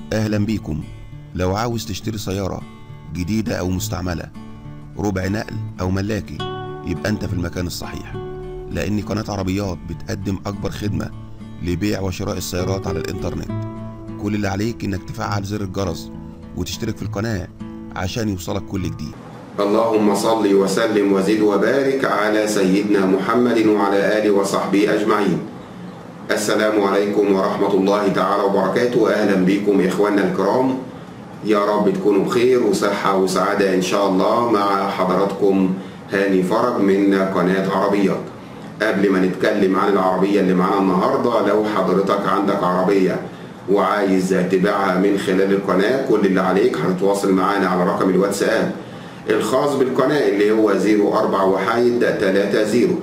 أهلا بيكم لو عاوز تشتري سيارة جديدة أو مستعملة ربع نقل أو ملاكي يبقى أنت في المكان الصحيح لأن قناة عربيات بتقدم أكبر خدمة لبيع وشراء السيارات على الإنترنت كل اللي عليك إنك تفعل زر الجرس وتشترك في القناة عشان يوصلك كل جديد اللهم صل وسلم وزد وبارك على سيدنا محمد وعلى آله وصحبه أجمعين السلام عليكم ورحمة الله تعالى وبركاته أهلا بكم إخواننا الكرام يا رب تكونوا بخير وصحة وسعادة إن شاء الله مع حضراتكم هاني فرج من قناة عربيات قبل ما نتكلم عن العربية اللي معانا النهاردة لو حضرتك عندك عربية وعايز تبيعها من خلال القناة كل اللي عليك هتتواصل معانا على رقم الواتساب الخاص بالقناة اللي هو 04 وحايد 30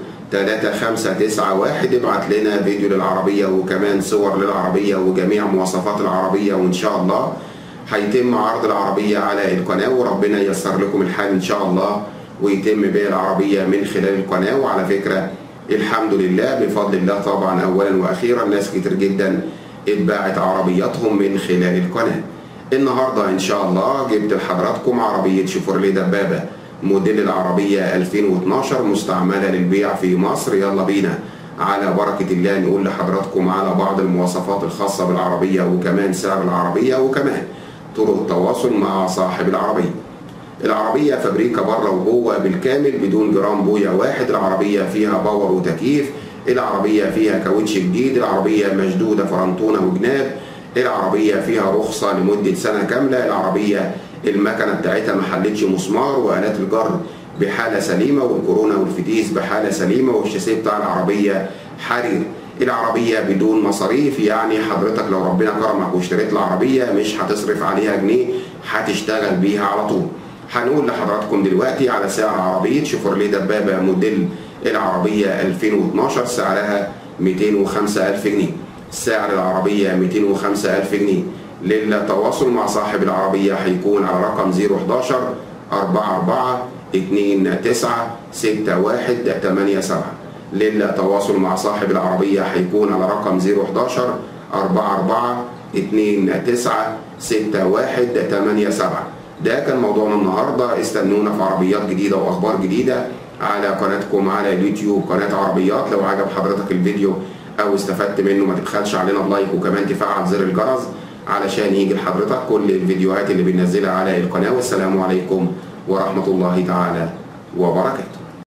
3591 ابعت لنا فيديو للعربية وكمان صور للعربية وجميع مواصفات العربية وإن شاء الله هيتم عرض العربية على القناة وربنا ييسر لكم الحال إن شاء الله ويتم بيع العربية من خلال القناة وعلى فكرة الحمد لله بفضل الله طبعا أولا وأخيرا ناس كتير جدا اتباعت عربياتهم من خلال القناة النهاردة إن شاء الله جبت لحضراتكم عربية شيفورليه دبابة موديل العربية 2012 مستعملة للبيع في مصر يلا بينا على بركة الله نقول لحضراتكم على بعض المواصفات الخاصة بالعربية وكمان سعر العربية وكمان طرق التواصل مع صاحب العربية العربية فابريكا بره وجوه بالكامل بدون جرام بويا واحد العربية فيها باور وتكييف العربية فيها كاوتش جديد العربية مشدودة فرنتونة وجناب العربية فيها رخصة لمدة سنة كاملة العربية المكنة بتاعتها ما حلتش مسمار وآلات الجر بحالة سليمة والكورونا والفتيس بحالة سليمة والشاسيه بتاع العربية حرير العربية بدون مصاريف يعني حضرتك لو ربنا كرمك واشتريت العربية مش هتصرف عليها جنيه هتشتغل بيها على طول هنقول لحضراتكم دلوقتي على سعر عربية شيفورليه دبابة موديل العربية 2012 سعرها 205 ألف جنيه سعر العربية 205 ألف جنيه للتواصل مع صاحب العربية هيكون على رقم 011 44 29 61 87 للتواصل مع صاحب العربية هيكون على رقم 011 44 29 61 87 ده كان موضوعنا النهاردة استنونا في عربيات جديدة وأخبار جديدة على قناتكم على اليوتيوب قناة عربيات لو عجب حضرتك الفيديو أو استفدت منه ما تبخلش علينا بلايك وكمان تفعل زر الجرس علشان يجي لحضرتك كل الفيديوهات اللي بننزلها على القناة والسلام عليكم ورحمة الله تعالى وبركاته